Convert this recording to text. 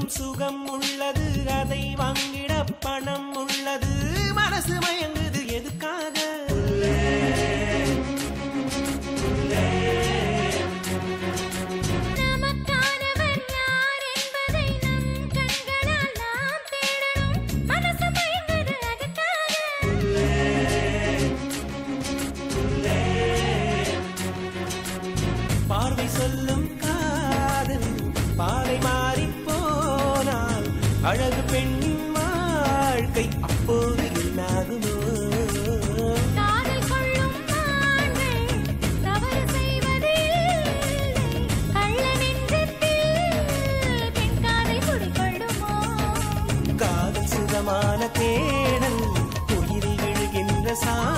சுகம் உள்ளது அதை வாங்கிட பணம் உள்ளது மனசு மயங்குது எதுக்காக நமக்கானவர் யார் என்பதை நம் கண்களால் நாம் தேடணும் மனசு மயங்குது அதுக்காக பார்வை சொல்லும் காதல் பாதை மாறி போனால் அழகு பெண்ணின் வாழ்க்கை அப்போது என்னாகுமோ காதல் கொள்ளும் ஆண்கள் தவறு செய்வதில்லை கள்ள நெஞ்சத்தில் பெண் காதல் குடிக்கொள்ளுமோ காதல் சுகமான தேடல் உயிரில் விழுகின்ற சா